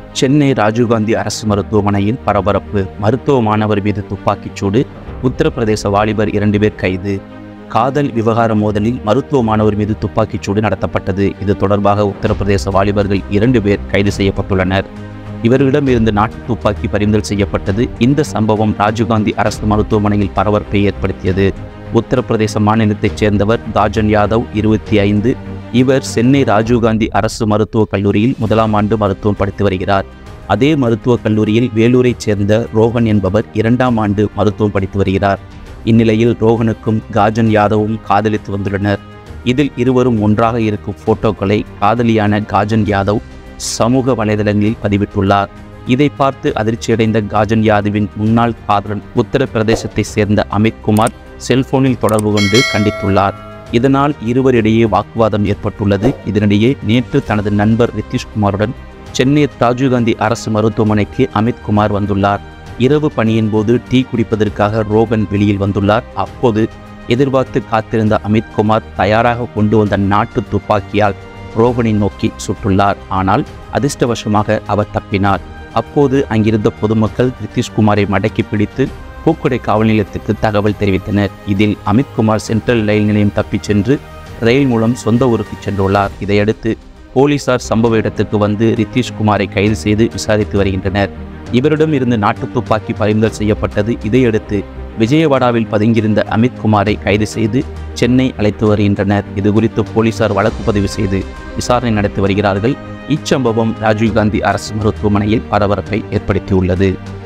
சென்னை ராஜீவ்காந்தி அரசு மருத்துவமனையில் பரபரப்பு மருத்துவ மாணவர் மீது துப்பாக்கிச்சூடு உத்தரப்பிரதேச வாலிபர் இரண்டு பேர் கைது காதல் விவகார மோதலில் மருத்துவ மாணவர் மீது துப்பாக்கிச்சூடு நடத்தப்பட்டது இது தொடர்பாக உத்தரப்பிரதேச வாலிபர்கள் இரண்டு பேர் கைது செய்யப்பட்டுள்ளனர் இவர்களிடமிருந்து நாட்டு துப்பாக்கி பறிமுதல் செய்யப்பட்டது இந்த சம்பவம் ராஜீவ்காந்தி அரசு மருத்துவமனையில் பரபரப்பை ஏற்படுத்தியது உத்தரப்பிரதேச மாநிலத்தைச் சேர்ந்தவர் தாஜன் யாதவ் இருபத்தி ஐந்து இவர் சென்னை ராஜீவ்காந்தி அரசு மருத்துவக் கல்லூரியில் முதலாம் ஆண்டு மருத்துவம் படித்து வருகிறார் அதே மருத்துவக் கல்லூரியில் வேலூரைச் சேர்ந்த ரோகன் என்பவர் இரண்டாம் ஆண்டு மருத்துவம் படித்து வருகிறார் இந்நிலையில் ரோகனுக்கும் காஜன் யாதவும் காதலித்து வந்துள்ளனர் இதில் இருவரும் ஒன்றாக இருக்கும் போட்டோக்களை காதலியான காஜன் யாதவ் சமூக வலைதளங்களில் பதிவிட்டுள்ளார் இதை பார்த்து அதிர்ச்சியடைந்த காஜன் யாதவின் முன்னாள் காதலன் உத்தரப்பிரதேசத்தை சேர்ந்த அமித் குமார் செல்போனில் தொடர்பு கொண்டு கண்டித்துள்ளார் இதனால் இருவரிடையே வாக்குவாதம் ஏற்பட்டுள்ளது இதனிடையே நேற்று தனது நண்பர் நிதிஷ்குமாருடன் சென்னை ராஜீவ்காந்தி அரசு மருத்துவமனைக்கு அமித் குமார் வந்துள்ளார் இரவு பணியின் போது டீ குடிப்பதற்காக ரோகன் வெளியில் வந்துள்ளார் அப்போது எதிர்பார்த்து காத்திருந்த அமித் குமார் தயாராக கொண்டு வந்த நாட்டு துப்பாக்கியால் ரோகனை நோக்கி சுட்டுள்ளார் ஆனால் அதிர்ஷ்டவசமாக அவர் தப்பினார் அப்போது அங்கிருந்த பொதுமக்கள் நிதிஷ்குமாரை மடக்கி பிடித்து பூக்கொடை காவல் நிலையத்துக்கு தகவல் தெரிவித்தனர் இதில் அமித்குமார் சென்ட்ரல் ரயில் நிலையம் தப்பிச் சென்று ரயில் மூலம் சொந்த ஊருக்கு சென்றுள்ளார் இதையடுத்து போலீசார் சம்பவ இடத்துக்கு வந்து ரித்தீஷ்குமாரை கைது செய்து விசாரித்து வருகின்றனர் இவரிடம் இருந்து நாட்டு துப்பாக்கி பறிமுதல் செய்யப்பட்டது இதையடுத்து விஜயவாடாவில் பதுங்கியிருந்த அமித்குமாரை கைது செய்து சென்னை அழைத்து வருகின்றனர் இது குறித்து போலீசார் வழக்கு பதிவு செய்து விசாரணை நடத்தி வருகிறார்கள் இச்சம்பவம் ராஜீவ்காந்தி அரசு மருத்துவமனையில் பரபரப்பை ஏற்படுத்தியுள்ளது